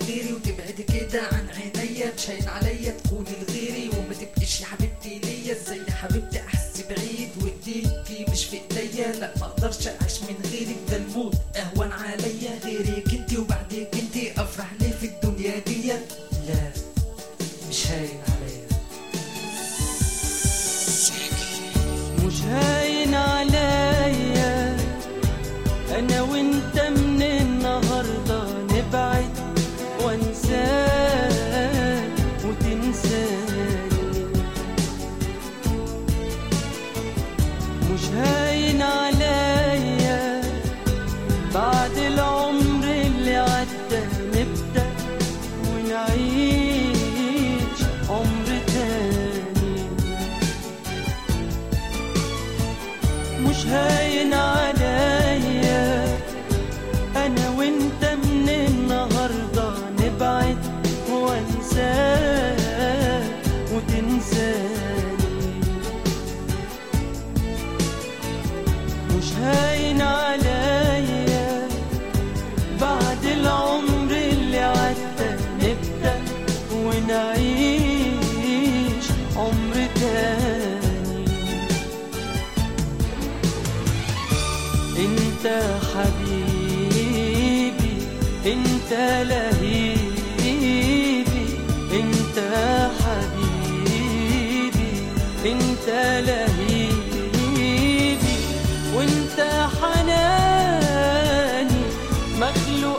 غيري وتبعد كده عن عينيا مش هين عليا تكون لغيري وما تبقيش يا حبيبتي ليا ازاي يا حبيبتي احس بعيد وايديكي مش في ايديا لا ما اقدرش اعيش من غيرك ده الموت اهون عليا غيرك انتي وبعدك انتي افرح ليه في الدنيا دي لا مش هاين عليا مش هاين عليا انا وانت من النهارده نبعد وانساك وتنساني مش هاين عليا بعد العمر اللي عدى نبدأ ونعيش عمر تاني مش هاين عليا انا وانت من النهارده نبعد وانساك وتنساني مش هاين عليا بعد العمر اللي عدى نبدأ ونعيش عمر تاني انت حبيبي انت لهيبي انت حبيبي انت لهيبي وانت حناني مخلوق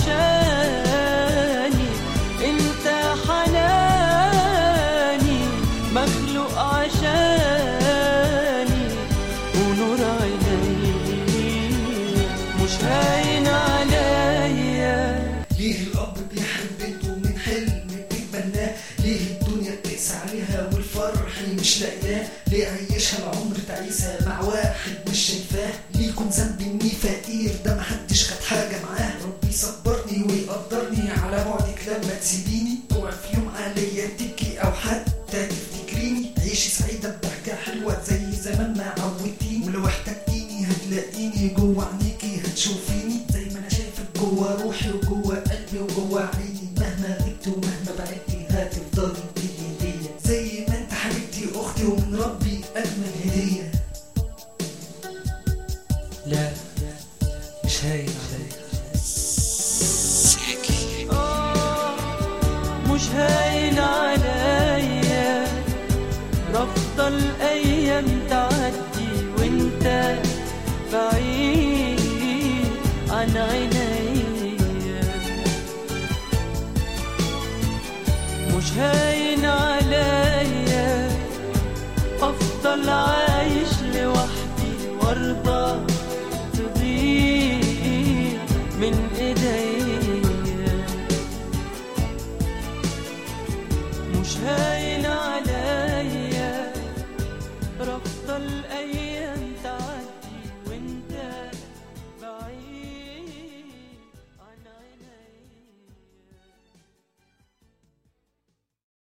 عشاني انت حناني مخلوق عشاني ونور عيني مش هاين عليا ليه الاب بيحب بنته من حلم بيتبناه ليه الدنيا بتقسى عليها والفرح مش لاقياه ليه عيشها العمر تعيسها مع واحد مش شايفاه ليه يكون ذنبي اني فقير ده محدش خد حاجه معاه ربي يصبرني ويقدرني على بعدك لما تسيبيني اوعى في يوم عليا تبكي او حتى تفتكريني عيشي سعيده بضحكه حلوه زي زمان ما عودتيني ولو احتجتيني هتلاقيني جوه عينيكي هتشوفيني زي ما انا شايفك جوه روحي وجوه قلبي وجوه عيني مهما غبت ومهما بعدتي هتفضلي تيجي ليا زي ما انت حبيبتي اختي ومن ربي اجمل هديه لا مش هاين عليا آه، مش هاين عليا رافضة الأيام تعدي وانت بعيد عن عينيا مش هاين عليا أفضل عايش